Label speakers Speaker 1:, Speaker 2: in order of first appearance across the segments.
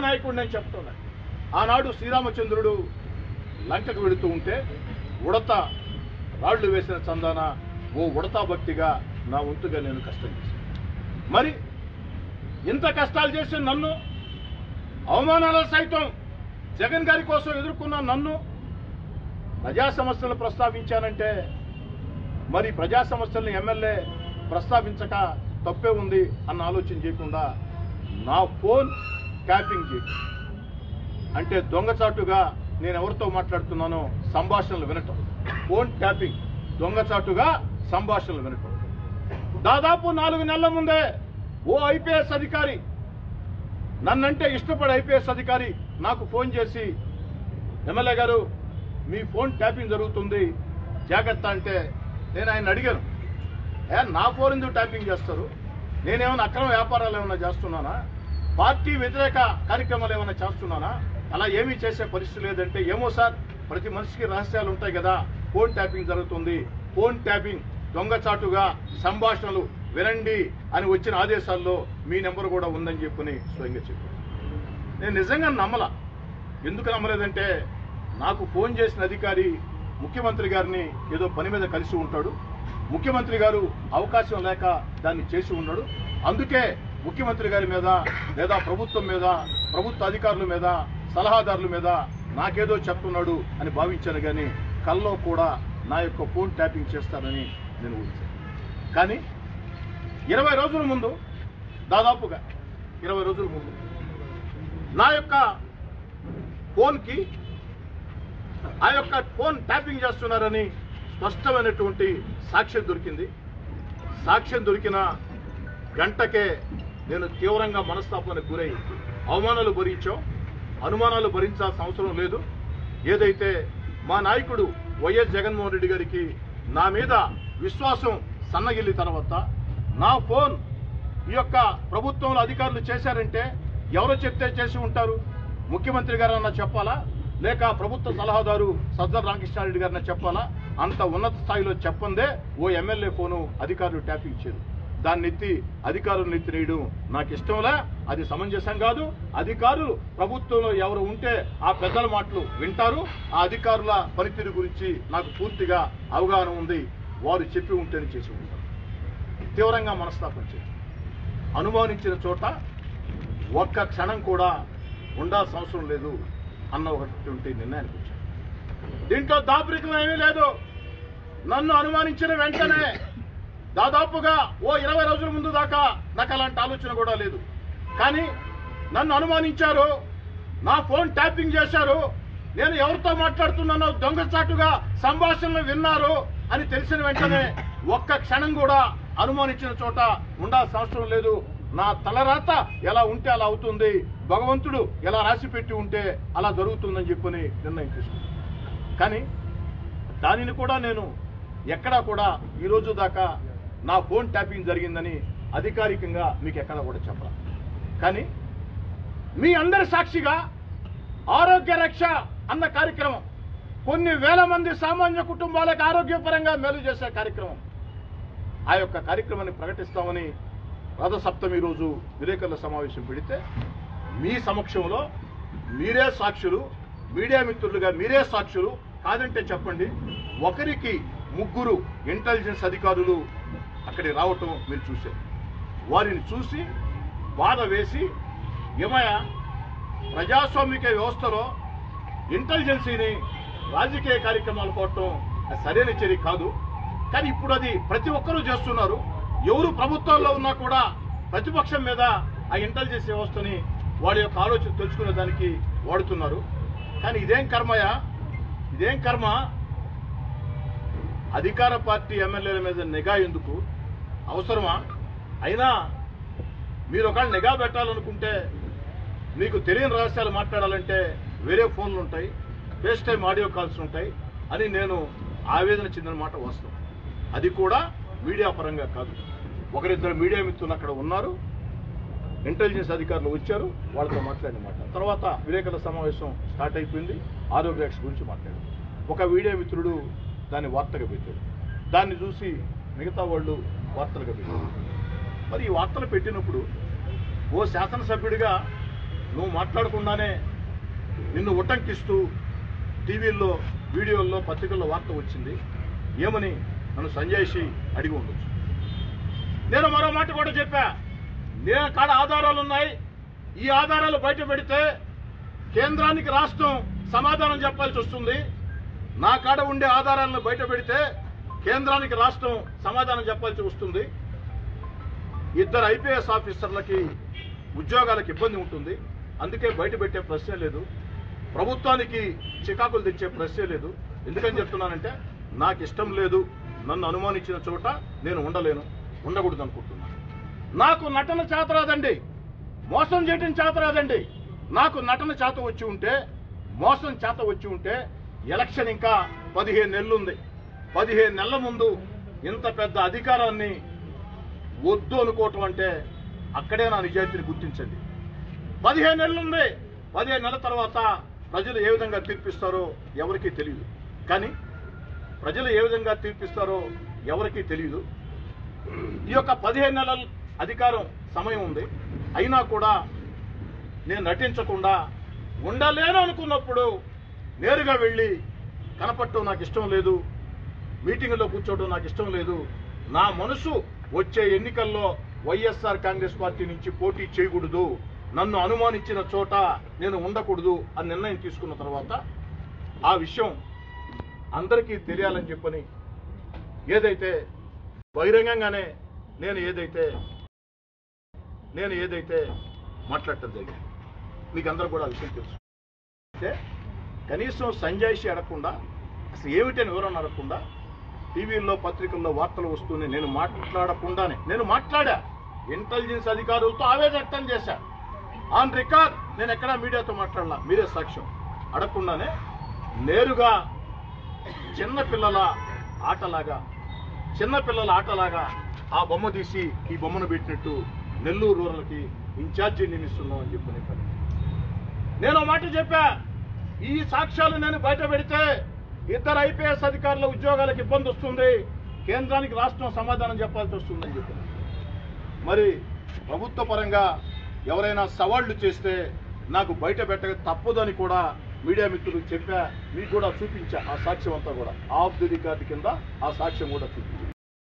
Speaker 1: మహానాయకుడిని అని చెప్తున్నాడు ఆనాడు శ్రీరామచంద్రుడు లంకకు వెళుతూ ఉంటే ఉడత రాళ్లు వేసిన చందాన ఓ ఉడతా భక్తిగా నా వంతుగా నేను కష్టం చేశాను మరి ఇంత కష్టాలు చేసి నన్ను అవమానాలు సైతం జగన్ గారి కోసం ఎదుర్కొన్న నన్ను ప్రజా సమస్యలు ప్రస్తావించానంటే మరి ప్రజా సమస్యల్ని ఎమ్మెల్యే ప్రస్తావించక తప్పే ఉంది అన్న ఆలోచన చేయకుండా నా ఫోన్ ట్యాపింగ్ చేయటం అంటే దొంగచాటుగా నేను ఎవరితో మాట్లాడుతున్నానో సంభాషణలు వినటం ఫోన్ ట్యాపింగ్ దొంగచాటుగా సంభాషణలు వినటం దాదాపు నాలుగు నెలల ముందే ఓ ఐపీఎస్ అధికారి నన్నంటే ఇష్టపడే ఐపీఎస్ అధికారి నాకు ఫోన్ చేసి ఎమ్మెల్యే గారు మీ ఫోన్ ట్యాపింగ్ జరుగుతుంది జాగ్రత్త అంటే నేను ఆయన అడిగాను ఏ నా ఫోన్ ఎందుకు ట్యాపింగ్ చేస్తారు నేనేమైనా అక్రమ వ్యాపారాలు ఏమైనా చేస్తున్నానా పార్టీ వ్యతిరేక కార్యక్రమాలు ఏమైనా చేస్తున్నానా అలా ఏమీ చేసే పరిస్థితి లేదంటే ఏమో సార్ ప్రతి మనిషికి రహస్యాలు ఉంటాయి కదా ఫోన్ ట్యాపింగ్ జరుగుతుంది ఫోన్ ట్యాపింగ్ దొంగచాటుగా సంభాషణలు వినండి అని వచ్చిన ఆదేశాల్లో మీ నెంబర్ కూడా ఉందని చెప్పుని స్వయంగా చెప్పాను నేను నిజంగా నమ్మల ఎందుకు నమ్మలేదంటే నాకు ఫోన్ చేసిన అధికారి ముఖ్యమంత్రి గారిని ఏదో పని మీద కలిసి ఉంటాడు ముఖ్యమంత్రి గారు అవకాశం లేక దాన్ని చేసి ఉన్నాడు అందుకే ముఖ్యమంత్రి గారి మీద లేదా ప్రభుత్వం మీద ప్రభుత్వ అధికారుల మీద సలహాదారుల మీద నాకేదో చెప్తున్నాడు అని భావించాను కానీ కల్లో కూడా నా యొక్క ఫోన్ ట్యాపింగ్ చేస్తానని నేను ఊహించాను కానీ ఇరవై రోజుల ముందు దాదాపుగా ఇరవై రోజుల ముందు నా యొక్క ఫోన్కి ఆ యొక్క ఫోన్ ట్యాపింగ్ చేస్తున్నారని స్పష్టమైనటువంటి సాక్ష్యం దొరికింది సాక్ష్యం దొరికిన గంటకే నేను తీవ్రంగా మనస్తాపానికి గురై అవమానాలు భరించాం అనుమానాలు భరించాల్సిన అవసరం లేదు ఏదైతే మా నాయకుడు వైఎస్ జగన్మోహన్ రెడ్డి గారికి నా మీద విశ్వాసం సన్నగిల్లి తర్వాత నా ఫోన్ ఈ యొక్క ప్రభుత్వంలో అధికారులు చేశారంటే ఎవరు చెప్తే చేసి ఉంటారు ముఖ్యమంత్రి గారు అన్న చెప్పాలా లేక ప్రభుత్వ సలహాదారు సజ్జల రామకృష్ణారెడ్డి గారిన చెప్పాలా అంత ఉన్నత స్థాయిలో చెప్పందే ఓ ఎమ్మెల్యే ఫోను అధికారులు ట్యాపింగ్ ఇచ్చారు దాన్ని ఎత్తి అధికారులను ఎత్తినేయడం నాకు ఇష్టంలా అది సమంజసం కాదు అధికారులు ప్రభుత్వంలో ఎవరు ఉంటే ఆ పెద్దల మాటలు వింటారు ఆ అధికారుల పనితీరు గురించి నాకు పూర్తిగా అవగాహన ఉంది వారు చెప్పి ఉంటేనే చేసి ఉంటారు తీవ్రంగా మనస్తాపం చేసి అనుమానించిన చోట ఒక్క క్షణం కూడా ఉండాల్సిన అవసరం లేదు అన్న ఒకటి నిర్ణయానికి వచ్చాను దీంట్లో దాపరికం ఏమీ లేదు నన్ను అనుమానించిన వెంటనే దాదాపుగా ఓ ఇరవై రోజుల ముందు దాకా నాకు అలాంటి ఆలోచన కూడా లేదు కానీ నన్ను అనుమానించారు నా ఫోన్ ట్యాపింగ్ చేశారు నేను ఎవరితో మాట్లాడుతున్నానో దొంగచాటుగా సంభాషణలు విన్నారు అని తెలిసిన వెంటనే ఒక్క క్షణం కూడా అనుమానించిన చోట ఉండాల్సిన అవసరం లేదు నా తలరాత ఎలా ఉంటే అలా అవుతుంది భగవంతుడు ఎలా రాసి పెట్టి ఉంటే అలా జరుగుతుందని చెప్పని నిర్ణయం తీసుకున్నాను కానీ దానిని కూడా నేను ఎక్కడా కూడా ఈ రోజు దాకా నా ఫోన్ ట్యాపింగ్ జరిగిందని అధికారికంగా మీకు ఎక్కడా కూడా చెప్పరా కానీ మీ అందరి సాక్షిగా ఆరోగ్య రక్ష అన్న కార్యక్రమం కొన్ని వేల మంది సామాన్య కుటుంబాలకు ఆరోగ్యపరంగా మేలు చేసే కార్యక్రమం ఆ యొక్క కార్యక్రమాన్ని ప్రకటిస్తామని రథసప్తమి రోజు విలేకరుల సమావేశం పెడితే మీ సమక్షంలో మీరే సాక్షులు మీడియా మిత్రులుగా మీరే సాక్షులు కాదంటే చెప్పండి ఒకరికి ముగ్గురు ఇంటెలిజెన్స్ అధికారులు అక్కడికి రావటం మీరు చూశారు వారిని చూసి బాధ వేసి ఏమయ్య ప్రజాస్వామిక వ్యవస్థలో ఇంటెలిజెన్సీని రాజకీయ కార్యక్రమాలు పోవటం అది సరైన చర్య కాదు కానీ ఇప్పుడు అది ప్రతి ఒక్కరూ చేస్తున్నారు ఎవరు ప్రభుత్వాల్లో ఉన్నా కూడా ప్రతిపక్షం మీద ఆ ఇంటెలిజెన్స్ వ్యవస్థని వాడి యొక్క ఆలోచన తెలుసుకునే దానికి వాడుతున్నారు కానీ ఇదేం కర్మయా ఇదేం కర్మ అధికార పార్టీ ఎమ్మెల్యేల మీద నిఘా ఎందుకు అవసరమా అయినా మీరు ఒకవేళ నిఘా పెట్టాలనుకుంటే మీకు తెలియని రహస్యాలు మాట్లాడాలంటే వేరే ఫోన్లు ఉంటాయి ఫేస్ టైం ఆడియో కాల్స్ ఉంటాయి అని నేను ఆవేదన చెందిన మాట వాస్తవం అది కూడా మీడియా పరంగా కాదు ఒకరిద్దరు మీడియా మిత్రులు అక్కడ ఉన్నారు ఇంటెలిజెన్స్ అధికారులు వచ్చారు వాళ్ళతో మాట్లాడిన మాట తర్వాత విలేకరుల సమావేశం స్టార్ట్ అయిపోయింది ఆరోగ్య రక్ష గురించి మాట్లాడారు ఒక మీడియా మిత్రుడు దాన్ని వార్తగా పెట్టాడు దాన్ని చూసి మిగతా వాళ్ళు వార్తలుగా పెట్టారు మరి ఈ వార్తలు పెట్టినప్పుడు ఓ శాసనసభ్యుడిగా నువ్వు మాట్లాడకుండానే నిన్ను ఉటంకిస్తూ టీవీల్లో వీడియోల్లో పత్రికల్లో వార్త వచ్చింది ఏమని నన్ను సంజయ్షి అడిగి ఉండొచ్చు నేను మరో మాట కూడా చెప్పా నేను కాడ ఆధారాలు ఉన్నాయి ఈ ఆధారాలు బయట పెడితే కేంద్రానికి రాష్ట్రం సమాధానం చెప్పాల్సి వస్తుంది నా కాడ ఉండే ఆధారాలను బయట పెడితే కేంద్రానికి రాష్ట్రం సమాధానం చెప్పాల్సి వస్తుంది ఇద్దరు ఐపీఎస్ ఆఫీసర్లకి ఉద్యోగాలకు ఇబ్బంది ఉంటుంది అందుకే బయట పెట్టే ప్రశ్నే లేదు ప్రభుత్వానికి చికాకులు తెచ్చే ప్రశ్నే లేదు ఎందుకని చెప్తున్నానంటే నాకు ఇష్టం లేదు నన్ను అనుమానించిన చోట నేను ఉండలేను ఉండకూడదు అనుకుంటున్నాను నాకు నటన చేతరాదండి మోసం చేయటం చేతరాదండి నాకు నటన చేత వచ్చి ఉంటే మోసం చేత వచ్చి ఉంటే ఎలక్షన్ ఇంకా పదిహేను నెలలు ఉంది పదిహేను నెలల ముందు ఇంత పెద్ద అధికారాన్ని వద్దు అనుకోవటం అంటే అక్కడే నా నిజాయితీని గుర్తించండి పదిహేను నెలలు ఉంది పదిహేను నెలల తర్వాత ప్రజలు ఏ విధంగా తీర్పిస్తారో ఎవరికీ తెలియదు కానీ ప్రజలు ఏ విధంగా తీర్పిస్తారో ఎవరికీ తెలియదు ఈ యొక్క పదిహేను నెలల అధికారం సమయం ఉంది అయినా కూడా నేను నటించకుండా ఉండలేను అనుకున్నప్పుడు నేరుగా వెళ్ళి కనపడటం నాకు ఇష్టం లేదు మీటింగ్లో కూర్చోవడం నాకు ఇష్టం లేదు నా మనసు వచ్చే ఎన్నికల్లో వైఎస్ఆర్ కాంగ్రెస్ పార్టీ నుంచి పోటీ చేయకూడదు నన్ను అనుమానించిన చోట నేను ఉండకూడదు అని నిర్ణయం తీసుకున్న తర్వాత ఆ విషయం అందరికీ తెలియాలని చెప్పని ఏదైతే బహిరంగంగానే నేను ఏదైతే నేను ఏదైతే మాట్లాడటం జరిగింది మీకు అందరూ కూడా ఆ విషయం తెలుసు అయితే కనీసం సంజయ్షి అడగకుండా అసలు ఏమిటని వివరణ అడగకుండా టీవీల్లో పత్రికల్లో వార్తలు వస్తూనే నేను మాట్లాడకుండానే నేను మాట్లాడా ఇంటెలిజెన్స్ అధికారులతో ఆవేదన వ్యక్తం చేశా ఆన్ రికార్డ్ నేను ఎక్కడా మీడియాతో మాట్లాడలా మీరే సాక్ష్యం అడగకుండానే నేరుగా చిన్న పిల్లల ఆటలాగా చిన్న పిల్లల ఆటలాగా ఆ బొమ్మ తీసి ఈ బొమ్మను పెట్టినట్టు నెల్లూరు రూరల్కి ఇన్ఛార్జి నియమిస్తున్నాం అని చెప్పని పని నేను ఒక మాట చెప్పా ఈ సాక్ష్యాలు నేను బయట పెడితే ఇద్దరు ఐపీఎస్ అధికారుల ఉద్యోగాలకు ఇబ్బంది వస్తుంది కేంద్రానికి రాష్ట్రం సమాధానం చెప్పాల్సి వస్తుందని చెప్పాను మరి ప్రభుత్వ పరంగా ఎవరైనా సవాళ్లు చేస్తే నాకు బయట పెట్టక తప్పదని కూడా మీడియా మిత్రులకు చెప్పా మీకు కూడా చూపించా ఆ సాక్ష్యం అంతా కూడా ఆఫ్ ది రికార్డు కింద ఆ సాక్ష్యం కూడా చూపించా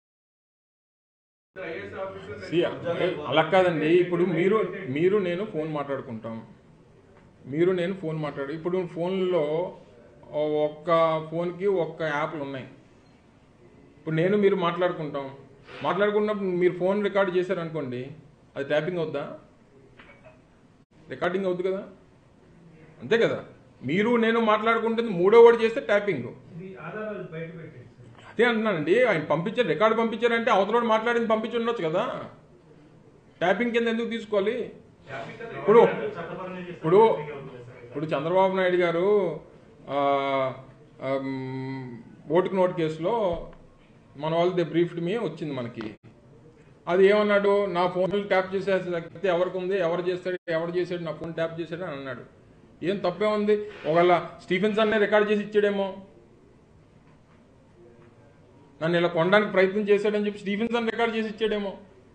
Speaker 2: See, అలా కాదండి ఇప్పుడు మీరు మీరు నేను ఫోన్ మాట్లాడుకుంటాం మీరు నేను ఫోన్ మాట్లాడు ఇప్పుడు ఫోన్లో ఒక్క ఫోన్కి ఒక్క యాప్లు ఉన్నాయి ఇప్పుడు నేను మీరు మాట్లాడుకుంటాం మాట్లాడుకున్నప్పుడు మీరు ఫోన్ రికార్డ్ చేశారనుకోండి అది ట్యాపింగ్ అవుద్దా రికార్డింగ్ అవుద్ది కదా అంతే కదా మీరు నేను మాట్లాడుకుంటుంది మూడో వాడు చేస్తే ట్యాపింగ్
Speaker 3: ఇది ఆధారాలు బయట పెట్టేసి
Speaker 2: అదే అంటున్నానండి ఆయన పంపించారు రికార్డు పంపించారంటే అవతలోడు మాట్లాడింది పంపించి ఉండొచ్చు కదా ట్యాపింగ్ కింద ఎందుకు తీసుకోవాలి ఇప్పుడు ఇప్పుడు ఇప్పుడు చంద్రబాబు నాయుడు గారు ఆ, ఆమ్, ఓటుకు నోటు కేసులో మన వాళ్ళు దే బ్రీఫ్డ్ మీ వచ్చింది మనకి అది ఏమన్నాడు నా ఫోన్ ట్యాప్ చేసే శక్తి ఎవరికి ఉంది ఎవరు చేస్తాడు ఎవరు చేశాడు నా ఫోన్ ట్యాప్ చేశాడు అని అన్నాడు ఏం తప్పే ఉంది ఒకవేళ స్టీఫెన్స్ అన్నే రికార్డ్ చేసి ఇచ్చాడేమో నన్ను ఇలా కొనడానికి ప్రయత్నం చేశాడని చెప్పి స్టీఫెన్సన్ రికార్డ్ చేసి ఇచ్చాడేమో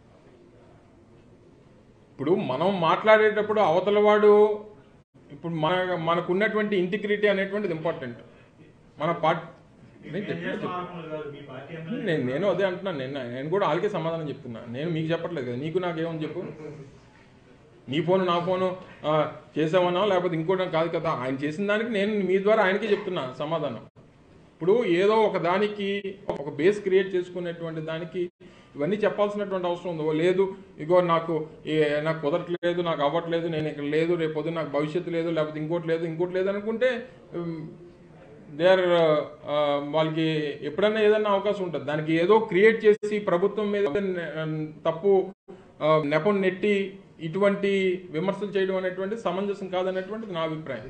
Speaker 2: ఇప్పుడు మనం మాట్లాడేటప్పుడు అవతల వాడు ఇప్పుడు మన మనకున్నటువంటి ఇంటిగ్రిటీ అనేటువంటిది ఇంపార్టెంట్ మన పార్టీ నేను చెప్పినట్టు చెప్పు.
Speaker 3: కాదు మీ పార్టీ ఎమ్మెల్యే
Speaker 2: నేను నేను అదే అంటున్నాను నేను నేను కూడా వాళ్ళకే సమాధానం చెప్తున్నా నేను మీకు చెప్పట్లేదు కదా నీకు నాకేమని చెప్పు నీ ఫోను నా ఫోను ఆ, చేసామన్నా లేకపోతే ఇంకోటి కాదు కదా ఆయన చేసిన దానికి నేను మీ ద్వారా ఆయనకే చెప్తున్నా సమాధానం ఇప్పుడు ఏదో ఒక దానికి ఒక బేస్ క్రియేట్ చేసుకునేటువంటి దానికి ఇవన్నీ చెప్పాల్సినటువంటి అవసరం ఉందో లేదు ఇగో నాకు ఏ- నాకు కుదరట్లేదు నాకు అవ్వట్లేదు నేను ఇక్కడ లేదు రేపు పొద్దున్న నాకు భవిష్యత్తు లేదు లేకపోతే ఇంకోటి లేదు ఇంకోటి లేదు అనుకుంటే దే ఆర్ వాళ్ళకి ఎప్పుడన్నా ఏదన్నా అవకాశం ఉంటుంది దానికి ఏదో క్రియేట్ చేసి ప్రభుత్వం మీద ఆ, తప్పు ఆ, నెపం నెట్టి ఇటువంటి విమర్శలు చేయడం అనేటువంటి సమంజసం కాదనేటువంటిది నా అభిప్రాయం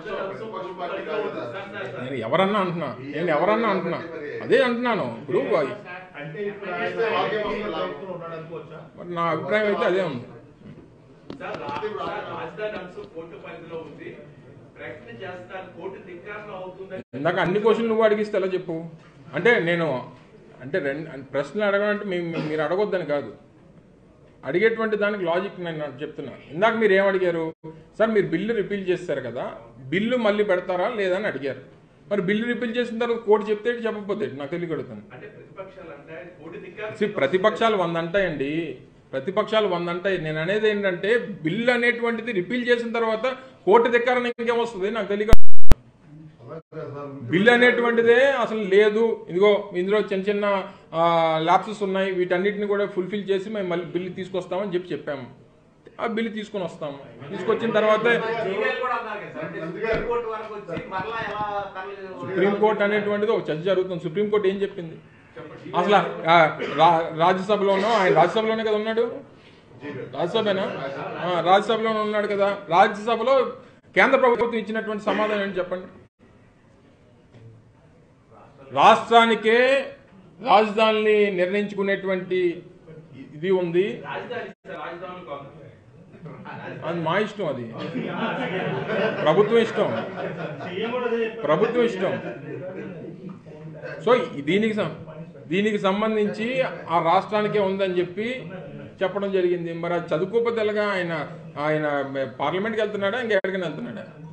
Speaker 2: నేను ఎవరన్నా అంటున్నా నేను ఎవరన్నా అంటున్నా అదే అంటున్నాను ఇప్పుడు
Speaker 3: అంటే ఇప్పుడు ఆయన ప్రభుత్వం ఉన్నాడు అనుకోవచ్చా
Speaker 2: మరి నా అభిప్రాయం అయితే అదే ఉంది
Speaker 4: సార్ రా- సార్, రాజధాని అంశం కోర్టు పరిధిలో ఉంది ప్రకటన చేస్తారు కోర్టు ధిక్కారంలో అవుతుందని
Speaker 2: ఇందాక అన్ని క్వశ్చన్లు నువ్వు అడిగిస్తే ఎలా చెప్పు అంటే నేను అంటే రెండు ప్రశ్నలు అడగడం అంటే మీ- మీ- మీరు అడగొద్దని కాదు అడిగేటువంటి దానికి లాజిక్ నేను చెప్తున్నా ఇందాక మీరు ఏం అడిగారు సార్ మీరు బిల్లు రిపీల్ చేస్తారు కదా బిల్లు మళ్ళీ పెడతారా లేదా అని అడిగారు మరి బిల్లు రిపీల్ చేసిన తర్వాత కోర్టు చెప్తే ఏంటి, చెప్పకపోతే ఏంటి? నాకు తెలియగలుగుతాను
Speaker 4: అంటే ప్రతిపక్షాలు అంటే కోర్టు ధిక్కారం
Speaker 2: See, ప్రతిపక్షాలు వంద అంటాయండి ప్రతిపక్షాలు వంద అంటాయి నేను అనేది ఏంటంటే బిల్లు అనేటువంటిది రిపీల్ చేసిన తర్వాత కోర్టు ధిక్కారణ ఇంకేమొస్తుంది నాకు తెలియక బిల్లు అనేటువంటిదే అసలు లేదు ఇదిగో ఇందులో చిన్న చిన్న ల్యాప్సెస్ ఉన్నాయి వీటన్నిటిని కూడా ఫుల్ఫిల్ చేసి మేము మళ్ళీ బిల్లు తీసుకొస్తామని చెప్పి చెప్పాము ఆ బిల్లు తీసుకొని వస్తాము తీసుకొచ్చిన తర్వాత
Speaker 4: జీవీఎల్ కూడా అన్నారు కదా సార్ అంటే సుప్రీంకోర్టు వరకు వచ్చి మరలా ఎలా తరలి
Speaker 2: సుప్రీంకోర్టు అనేటువంటిది ఒక చర్చ జరుగుతుంది సుప్రీంకోర్టు ఏం చెప్పింది అసలు ఆ, రా- రాజ్యసభలోనో ఆయన రాజ్యసభలోనే కదా ఉన్నాడు రాజ్యసభేనా ఆ, రాజ్యసభలోనే ఉన్నాడు కదా రాజ్యసభలో కేంద్ర ప్రభుత్వం ఇచ్చినటువంటి సమాధానం ఏంటి చెప్పండి రాష్ట్రానికే రాజధానిని నిర్ణయించుకునేటువంటి ఇది ఉంది
Speaker 4: రాజధాని సార్ రాజధానులు కాదు
Speaker 2: అది మా ఇష్టం అది ప్రభుత్వం ఇష్టం ప్రభుత్వం ఇష్టం సో ఈ- దీనికి సం- దీనికి సంబంధించి ఆ రాష్ట్రానికే ఉందని చెప్పి చెప్పడం జరిగింది మరి అది చదువుకోకపోతే ఎలాగా ఆయన ఆయన పార్లమెంట్కి వెళ్తున్నాడా ఇంకెక్కడికైనా వెళ్తున్నాడా